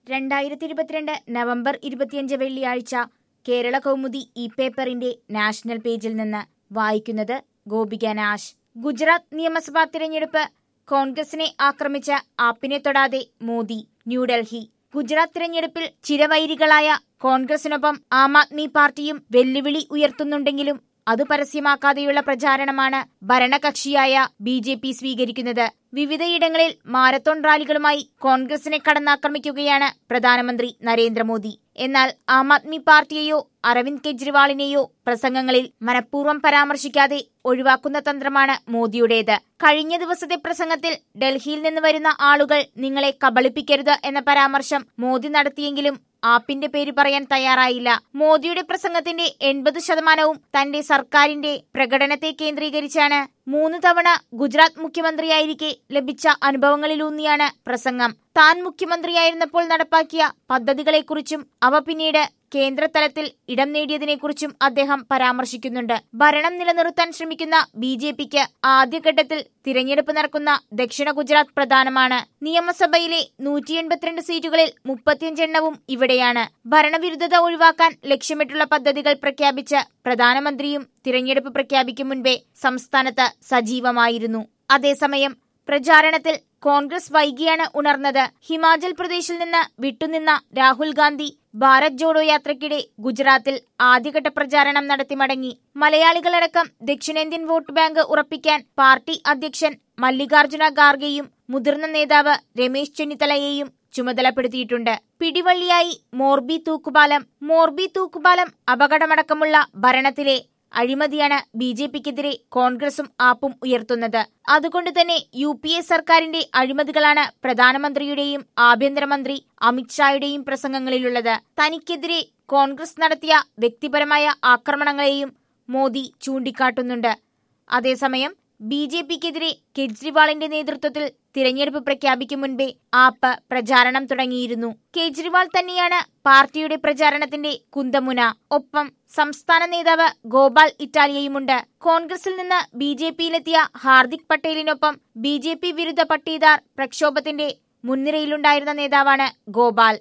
രണ്ടായിരത്തി ഇരുപത്തിരണ്ട് നവംബർ ഇരുപത്തിയഞ്ച് വെള്ളിയാഴ്ച കേരള കൗമുദി ഇ പേപ്പറിന്റെ നാഷണൽ പേജിൽ നിന്ന് വായിക്കുന്നത് ഗോപിക നാശ് ഗുജറാത്ത് നിയമസഭാ തിരഞ്ഞെടുപ്പ് കോൺഗ്രസിനെ ആക്രമിച്ച ആപ്പിനെ തൊടാതെ മോദി ന്യൂഡൽഹി ഗുജറാത്ത് തിരഞ്ഞെടുപ്പിൽ ചിരവൈരികളായ കോൺഗ്രസിനൊപ്പം ആം ആദ്മി പാർട്ടിയും വെല്ലുവിളി ഉയർത്തുന്നുണ്ടെങ്കിലും അത് പരസ്യമാക്കാതെയുള്ള പ്രചാരണമാണ് ഭരണകക്ഷിയായ ബി ജെ പി സ്വീകരിക്കുന്നത് വിവിധയിടങ്ങളിൽ മാരത്തോൺ റാലികളുമായി കോൺഗ്രസിനെ കടന്നാക്രമിക്കുകയാണ് പ്രധാനമന്ത്രി നരേന്ദ്രമോദി എന്നാൽ ആം ആദ്മി പാർട്ടിയെയോ അരവിന്ദ് കെജ്രിവാളിനെയോ പ്രസംഗങ്ങളിൽ മനഃപൂർവ്വം പരാമർശിക്കാതെ ഒഴിവാക്കുന്ന തന്ത്രമാണ് മോദിയുടേത് കഴിഞ്ഞ ദിവസത്തെ പ്രസംഗത്തിൽ ഡൽഹിയിൽ നിന്ന് വരുന്ന ആളുകൾ നിങ്ങളെ കബളിപ്പിക്കരുത് എന്ന പരാമർശം മോദി നടത്തിയെങ്കിലും ആപ്പിന്റെ പേര് പറയാൻ തയ്യാറായില്ല മോദിയുടെ പ്രസംഗത്തിന്റെ എൺപത് ശതമാനവും തന്റെ സർക്കാരിന്റെ പ്രകടനത്തെ കേന്ദ്രീകരിച്ചാണ് മൂന്ന് തവണ ഗുജറാത്ത് മുഖ്യമന്ത്രിയായിരിക്കെ ലഭിച്ച അനുഭവങ്ങളിലൂന്നിയാണ് പ്രസംഗം താൻ മുഖ്യമന്ത്രിയായിരുന്നപ്പോൾ നടപ്പാക്കിയ പദ്ധതികളെക്കുറിച്ചും അവ പിന്നീട് കേന്ദ്രതലത്തിൽ ഇടം നേടിയതിനെക്കുറിച്ചും അദ്ദേഹം പരാമർശിക്കുന്നുണ്ട് ഭരണം നിലനിർത്താൻ ശ്രമിക്കുന്ന ബി ജെ പിക്ക് ആദ്യഘട്ടത്തിൽ തിരഞ്ഞെടുപ്പ് നടക്കുന്ന ദക്ഷിണ ഗുജറാത്ത് പ്രധാനമാണ് നിയമസഭയിലെ നൂറ്റി എൺപത്തിരണ്ട് സീറ്റുകളിൽ മുപ്പത്തിയഞ്ചെണ്ണവും ഇവിടെയാണ് ഭരണവിരുദ്ധത ഒഴിവാക്കാൻ ലക്ഷ്യമിട്ടുള്ള പദ്ധതികൾ പ്രഖ്യാപിച്ച് പ്രധാനമന്ത്രിയും തിരഞ്ഞെടുപ്പ് പ്രഖ്യാപിക്കും മുൻപേ സംസ്ഥാനത്ത് സജീവമായിരുന്നു അതേസമയം പ്രചാരണത്തിൽ കോൺഗ്രസ് വൈകിയാണ് ഉണർന്നത് ഹിമാചൽ പ്രദേശിൽ നിന്ന് വിട്ടുനിന്ന രാഹുൽ ഗാന്ധി ഭാരത് ജോഡോ യാത്രയ്ക്കിടെ ഗുജറാത്തിൽ ആദ്യഘട്ട പ്രചാരണം നടത്തി മടങ്ങി മലയാളികളടക്കം ദക്ഷിണേന്ത്യൻ വോട്ട് ബാങ്ക് ഉറപ്പിക്കാൻ പാർട്ടി അധ്യക്ഷൻ മല്ലികാർജുന ഖാർഗെയും മുതിർന്ന നേതാവ് രമേശ് ചെന്നിത്തലയെയും ചുമതലപ്പെടുത്തിയിട്ടുണ്ട് പിടിവള്ളിയായി മോർബി തൂക്കുപാലം മോർബി തൂക്കുപാലം അപകടമടക്കമുള്ള ഭരണത്തിലെ അഴിമതിയാണ് ബി ജെ പിക്കെതിരെ കോൺഗ്രസും ആപ്പും ഉയർത്തുന്നത് അതുകൊണ്ട് തന്നെ യു പി എ സർക്കാരിന്റെ അഴിമതികളാണ് പ്രധാനമന്ത്രിയുടെയും ആഭ്യന്തരമന്ത്രി അമിത്ഷായുടെയും പ്രസംഗങ്ങളിലുള്ളത് തനിക്കെതിരെ കോൺഗ്രസ് നടത്തിയ വ്യക്തിപരമായ ആക്രമണങ്ങളെയും മോദി ചൂണ്ടിക്കാട്ടുന്നുണ്ട് അതേസമയം ബി ജെ പിക്കെതിരെ കെജ്രിവാളിന്റെ നേതൃത്വത്തിൽ തിരഞ്ഞെടുപ്പ് പ്രഖ്യാപിക്കും മുൻപേ ആപ്പ് പ്രചാരണം തുടങ്ങിയിരുന്നു കേജ്രിവാൾ തന്നെയാണ് പാർട്ടിയുടെ പ്രചാരണത്തിന്റെ കുന്തമുന ഒപ്പം സംസ്ഥാന നേതാവ് ഗോപാൽ ഇറ്റാലിയയുമുണ്ട് കോൺഗ്രസിൽ നിന്ന് ബി ജെ പിയിലെത്തിയ ഹാർദിക് പട്ടേലിനൊപ്പം ബി ജെ പി വിരുദ്ധ പട്ടീദാർ പ്രക്ഷോഭത്തിന്റെ മുൻനിരയിലുണ്ടായിരുന്ന നേതാവാണ് ഗോപാൽ